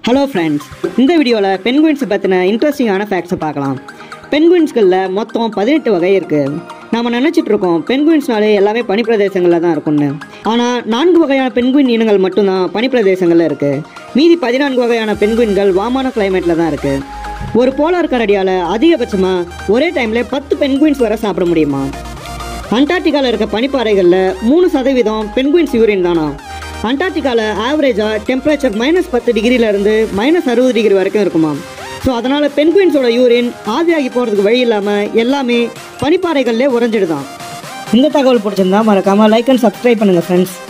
hello friends இந்த வீடியோவில் பென்குயின்ஸை பற்றின இன்ட்ரெஸ்டிங்கான ஃபேக்ட்ஸை பார்க்கலாம் பென்குயின்ஸ்களில் மொத்தம் பதினெட்டு வகை இருக்குது நாம் நினச்சிட்டு இருக்கோம் பென்குயின்ஸ்னாலே எல்லாமே பனிப்பிரதேசங்களில் தான் இருக்கும்னு ஆனால் நான்கு வகையான பென்குயின் இனங்கள் மட்டும்தான் பனிப்பிரதேசங்களில் இருக்குது மீதி பதினான்கு வகையான பென்குயின்கள் வாமான கிளைமேட்டில் தான் இருக்குது ஒரு போலார் கரடியால் அதிகபட்சமாக ஒரே டைமில் பத்து பென்குயின்ஸ் வரை சாப்பிட முடியுமா அண்டார்டிகாவில் இருக்க பனிப்பாறைகளில் மூணு சதவீதம் பென்குயின்ஸ் யூரின் தானா அண்டார்டிகாவில் ஆவரேஜாக டெம்பரேச்சர் மைனஸ் பத்து டிகிரிலேருந்து மைனஸ் அறுபது டிகிரி வரைக்கும் இருக்குமா ஸோ அதனால் பென்குயின்ஸோட யூரின் ஆவியாகி போகிறதுக்கு வழி இல்லாமல் எல்லாமே பனிப்பாறைகள்லே உறைஞ்சிடுதான் இந்த தகவல் பிடிச்சிருந்தா மறக்காமல் லைக் அண்ட் சப்ஸ்கிரைப் பண்ணுங்கள் ஃப்ரெண்ட்ஸ்